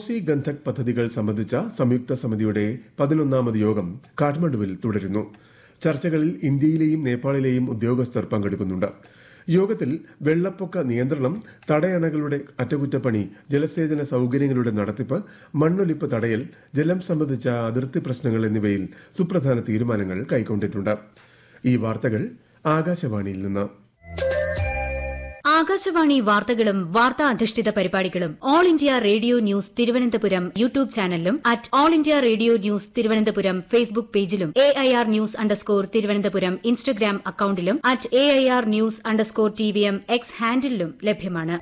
കോസി ഗന്ധക് പദ്ധതികൾ സംബന്ധിച്ച സംയുക്ത സമിതിയുടെ പതിനൊന്നാമത് യോഗം കാഠ്മണ്ഡുവിൽ തുടരുന്നു ചർച്ചകളിൽ ഇന്ത്യയിലെയും നേപ്പാളിലെയും ഉദ്യോഗസ്ഥർ പങ്കെടുക്കുന്നുണ്ട് യോഗത്തിൽ വെള്ളപ്പൊക്ക നിയന്ത്രണം തടയണകളുടെ അറ്റകുറ്റപ്പണി ജലസേചന സൌകര്യങ്ങളുടെ നടത്തിപ്പ് മണ്ണൊലിപ്പ് തടയൽ ജലം സംബന്ധിച്ച അതിർത്തി പ്രശ്നങ്ങൾ എന്നിവയിൽ സുപ്രധാന തീരുമാനങ്ങൾ കൈക്കൊണ്ടിട്ടുണ്ട് ഈ വാർത്തകൾ ആകാശവാണിയിൽ നിന്ന് ആകാശവാണി വാർത്തകളും വാർത്താ അധിഷ്ഠിത പരിപാടികളും All India Radio news Thiruvananthapuram YouTube ചാനലിലും at All India Radio news Thiruvananthapuram Facebook പേജിലും A I R news underscore Thiruvananthapuram Instagram അക്കൌണ്ടിലും at A I R news underscore T V M X ഹാൻഡിലും ലഭ്യമാണ്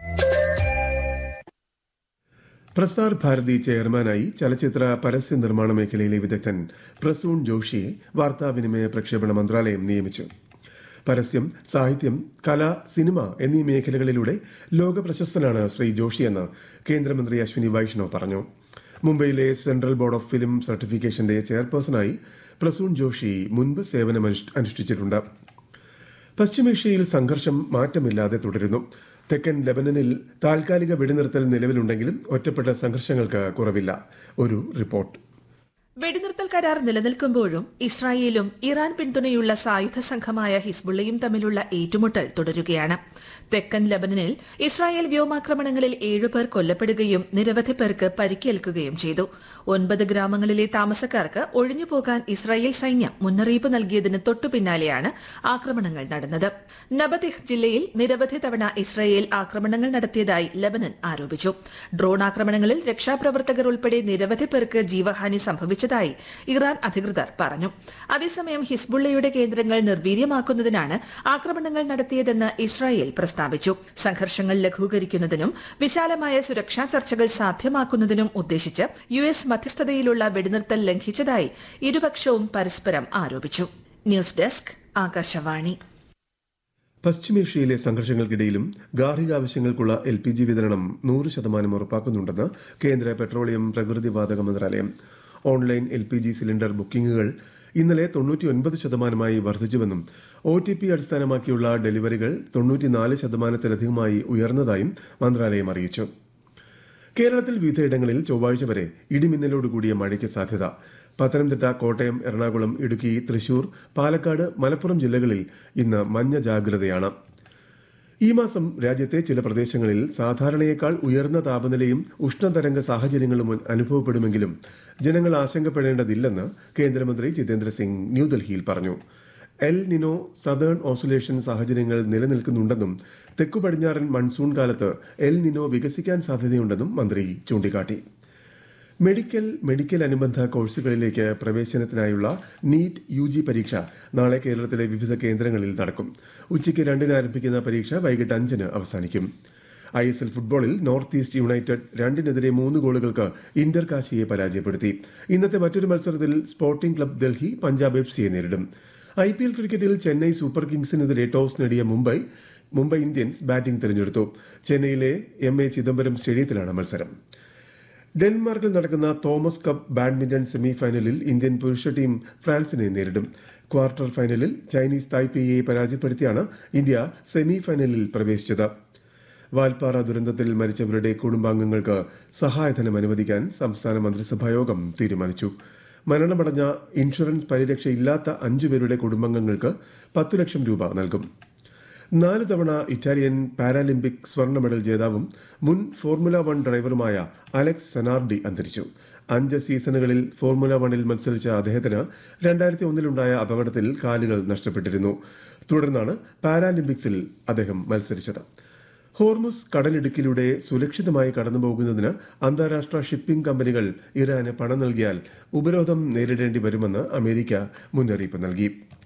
പ്രസാർ ഭാരതി ചെയർമാനായി ചലച്ചിത്ര പരസ്യ നിർമ്മാണ മേഖലയിലെ വിദഗ്ധൻ പ്രസൂൺ ജോഷിയെ വാർത്താവിനിമയ പ്രക്ഷേപണ മന്ത്രാലയം നിയമിച്ചു പരസ്യം സാഹിത്യം കല സിനിമ എന്നീ മേഖലകളിലൂടെ ലോക പ്രശസ്തനാണ് ശ്രീ ജോഷിയെന്ന് കേന്ദ്രമന്ത്രി അശ്വിനി വൈഷ്ണവ് പറഞ്ഞു മുംബൈയിലെ സെൻട്രൽ ബോർഡ് ഓഫ് ഫിലിം സർട്ടിഫിക്കേഷന്റെ ചെയർപേഴ്സണായി പ്രസൂൺ ജോഷി മുൻപ് സേവനം അനുഷ്ഠിച്ചിട്ടുണ്ട് പശ്ചിമേഷ്യയിൽ സംഘർഷം മാറ്റമില്ലാതെ തുടരുന്നു തെക്കൻ ലബനനിൽ താൽക്കാലിക വെടിനിർത്തൽ നിലവിലുണ്ടെങ്കിലും ഒറ്റപ്പെട്ട സംഘർഷങ്ങൾക്ക് കുറവില്ല ഒരു റിപ്പോർട്ട് വെടിനിർത്തൽ കരാർ നിലനിൽക്കുമ്പോഴും ഇസ്രായേലും ഇറാൻ പിന്തുണയുള്ള സായുധ സംഘമായ ഹിസ്ബുള്ളയും തമ്മിലുള്ള ഏറ്റുമുട്ടൽ തുടരുകയാണ് തെക്കൻ ലബനനിൽ ഇസ്രായേൽ വ്യോമാക്രമണങ്ങളിൽ ഏഴുപേർ കൊല്ലപ്പെടുകയും നിരവധി പേർക്ക് പരിക്കേൽക്കുകയും ചെയ്തു ഒൻപത് ഗ്രാമങ്ങളിലെ താമസക്കാർക്ക് ഒഴിഞ്ഞുപോകാൻ ഇസ്രായേൽ സൈന്യം മുന്നറിയിപ്പ് നൽകിയതിന് തൊട്ടുപിന്നാലെയാണ് ആക്രമണങ്ങൾ നടന്നത് നബദിഹ് ജില്ലയിൽ നിരവധി തവണ ഇസ്രായേൽ ആക്രമണങ്ങൾ നടത്തിയതായി ലബനൻ ആരോപിച്ചു ഡ്രോൺ ആക്രമണങ്ങളിൽ രക്ഷാപ്രവർത്തകർ ഉൾപ്പെടെ നിരവധി പേർക്ക് ജീവഹാനി സംഭവിച്ചതായി ഇറാൻ അധികൃതർ പറഞ്ഞു അതേസമയം ഹിസ്ബുള്ളയുടെ കേന്ദ്രങ്ങൾ നിർവീര്യമാക്കുന്നതിനാണ് ആക്രമണങ്ങൾ നടത്തിയതെന്ന് ഇസ്രായേൽ പ്രസ്താവിച്ചു സംഘർഷങ്ങൾ ലഘൂകരിക്കുന്നതിനും വിശാലമായ സുരക്ഷാ ചർച്ചകൾ സാധ്യമാക്കുന്നതിനും ഉദ്ദേശിച്ച് യു എസ് മധ്യസ്ഥതയിലുള്ള വെടിനിർത്തൽ ലംഘിച്ചതായി ഇരുപക്ഷവും പരസ്പരം ആരോപിച്ചു ന്യൂസ് ഡെസ്ക് ആകാശവാണി പശ്ചിമേഷ്യയിലെ സംഘർഷങ്ങൾക്കിടയിലും ഗാർഹികാവശ്യങ്ങൾക്കുള്ള എൽ പി ജി വിതരണം നൂറ് ശതമാനം ഉറപ്പാക്കുന്നുണ്ടെന്ന് കേന്ദ്ര പെട്രോളിയം പ്രകൃതിവാതക മന്ത്രാലയം online L P G cylinder ബുക്കിംഗുകൾ ഇന്നലെ തൊണ്ണൂറ്റിയൊൻപത് ശതമാനമായി വർദ്ധിച്ചുവെന്നും ഒ ടി പി അടിസ്ഥാനമാക്കിയുള്ള ഡെലിവറികൾ തൊണ്ണൂറ്റിനാല് ശതമാനത്തിലധികമായി ഉയർന്നതായും മന്ത്രാലയം അറിയിച്ചു കേരളത്തിൽ വിവിധയിടങ്ങളിൽ ചൊവ്വാഴ്ച വരെ ഇടിമിന്നലോടുകൂടിയ മഴയ്ക്ക് സാധ്യത പത്തനംതിട്ട കോട്ടയം എറണാകുളം ഇടുക്കി തൃശൂർ പാലക്കാട് മലപ്പുറം ജില്ലകളിൽ ഇന്ന് മഞ്ഞ ജാഗ്രതയാണ് ഈ മാസം രാജ്യത്തെ ചില പ്രദേശങ്ങളിൽ സാധാരണയേക്കാൾ ഉയർന്ന താപനിലയും ഉഷ്ണതരംഗ സാഹചര്യങ്ങളും അനുഭവപ്പെടുമെങ്കിലും ജനങ്ങൾ ആശങ്കപ്പെടേണ്ടതില്ലെന്ന് കേന്ദ്രമന്ത്രി ജിതേന്ദ്ര സിംഗ് ന്യൂഡൽഹിയിൽ പറഞ്ഞു എൽ നിനോ സദേൺ ഓസുലേഷൻ സാഹചര്യങ്ങൾ നിലനിൽക്കുന്നുണ്ടെന്നും തെക്കു പടിഞ്ഞാറൻ മൺസൂൺ കാലത്ത് എൽ നിനോ വികസിക്കാൻ സാധ്യതയുണ്ടെന്നും മന്ത്രി ചൂണ്ടിക്കാട്ടി മെഡിക്കൽ മെഡിക്കൽ അനുബന്ധ കോഴ്സുകളിലേക്ക് പ്രവേശനത്തിനായുള്ള നീറ്റ് യു ജി പരീക്ഷ നാളെ കേരളത്തിലെ വിവിധ കേന്ദ്രങ്ങളിൽ നടക്കും ഉച്ചയ്ക്ക് രണ്ടിന് ആരംഭിക്കുന്ന പരീക്ഷ വൈകിട്ട് അഞ്ചിന് അവസാനിക്കും ഐ എസ് എൽ ഫുട്ബോളിൽ നോർത്ത് ഈസ്റ്റ് യുണൈറ്റഡ് രണ്ടിനെതിരെ മൂന്ന് ഗോളുകൾക്ക് ഇന്റർ കാശിയെ പരാജയപ്പെടുത്തി ഇന്നത്തെ മറ്റൊരു മത്സരത്തിൽ sporting club Delhi Punjab F സിയെ നേരിടും ഐ പി എൽ ക്രിക്കറ്റിൽ ചെന്നൈ സൂപ്പർ കിങ്സിനെതിരെ ടോസ് നേടിയ മുംബൈ മുംബൈ ഇന്ത്യൻസ് ബാറ്റിംഗ് തിരഞ്ഞെടുത്തു ചെന്നൈയിലെ എം എ ചിദംബരം സ്റ്റേഡിയത്തിലാണ് മത്സരം ഡെൻമാർക്കിൽ നടക്കുന്ന Thomas cup badminton semi final Indian പുരുഷ ടീം ഫ്രാൻസിനെ നേരിടും ക്വാർട്ടർ ഫൈനലിൽ ചൈനീസ് തായ്പേയെ പരാജയപ്പെടുത്തിയാണ് ഇന്ത്യ സെമി ഫൈനലിൽ പ്രവേശിച്ചത് വാൽപ്പാറ ദുരന്തത്തിൽ മരിച്ചവരുടെ കുടുംബാംഗങ്ങൾക്ക് സഹായധനം അനുവദിക്കാൻ സംസ്ഥാന മന്ത്രിസഭായോഗം തീരുമാനിച്ചു മരണമടഞ്ഞ ഇൻഷുറൻസ് പരിരക്ഷയില്ലാത്ത അഞ്ചുപേരുടെ കുടുംബാംഗങ്ങൾക്ക് പത്തു ലക്ഷം രൂപ നൽകും നാല് തവണ ഇറ്റാലിയൻ പാരാലിമ്പിക് സ്വർണ്ണ മെഡൽ ജേതാവും മുൻ ഫോർമുല വൺ ഡ്രൈവറുമായ അലക്സ് സെനാർഡി അന്തരിച്ചു അഞ്ച് സീസണുകളിൽ ഫോർമുല വണിൽ മത്സരിച്ച അദ്ദേഹത്തിന് രണ്ടായിരത്തി ഒന്നിലുണ്ടായ അപകടത്തിൽ കാലുകൾ നഷ്ടപ്പെട്ടിരുന്നു തുടർന്നാണ് പാരാലിമ്പിക്സിൽ അദ്ദേഹം മത്സരിച്ചത് ഹോർമുസ് കടലിടുക്കിലൂടെ സുരക്ഷിതമായി കടന്നുപോകുന്നതിന് അന്താരാഷ്ട്ര ഷിപ്പിംഗ് കമ്പനികൾ ഇറാന് പണം നൽകിയാൽ ഉപരോധം നേരിടേണ്ടി വരുമെന്ന് അമേരിക്ക മുന്നറിയിപ്പ് നൽകി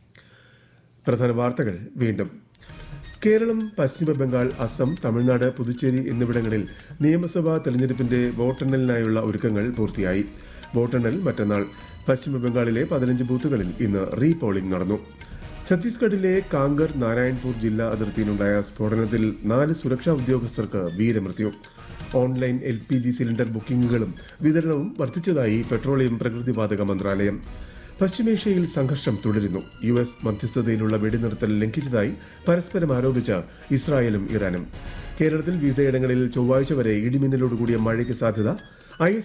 പ്രധാന വാർത്തകൾ വീണ്ടും കേരളം പശ്ചിമ ബംഗാൾ അസം തമിഴ്നാട് പുതുച്ചേരി എന്നിവിടങ്ങളിൽ നിയമസഭാ തെരഞ്ഞെടുപ്പിന്റെ വോട്ടെണ്ണലിനായുള്ള ഒരുക്കങ്ങൾ പൂർത്തിയായി വോട്ടെണ്ണൽ മറ്റന്നാൾ പശ്ചിമ ബംഗാളിലെ പതിനഞ്ച് ബൂത്തുകളിൽ ഇന്ന് റീ പോളിംഗ് നടന്നു ഛത്തീസ്ഗഡിലെ കാങ്കർ നാരായൺപൂർ ജില്ലാ അതിർത്തിയിലുണ്ടായ സ്ഫോടനത്തിൽ നാല് സുരക്ഷാ ഉദ്യോഗസ്ഥർക്ക് വീരമൃത്യു online L P G cylinder ബുക്കിംഗുകളും വിതരണവും വർദ്ധിച്ചതായി പെട്രോളിയം പ്രകൃതിവാതക മന്ത്രാലയം പശ്ചിമേഷ്യയിൽ സംഘർഷം തുടരുന്നു യു എസ് മധ്യസ്ഥതയിലുള്ള വെടിനിർത്തൽ ലംഘിച്ചതായി പരസ്പരം ആരോപിച്ച ഇസ്രായേലും ഇറാനും കേരളത്തിൽ വിവിധയിടങ്ങളിൽ ചൊവ്വാഴ്ച വരെ ഇടിമിന്നലോടുകൂടിയ മഴയ്ക്ക് സാധ്യത ഐ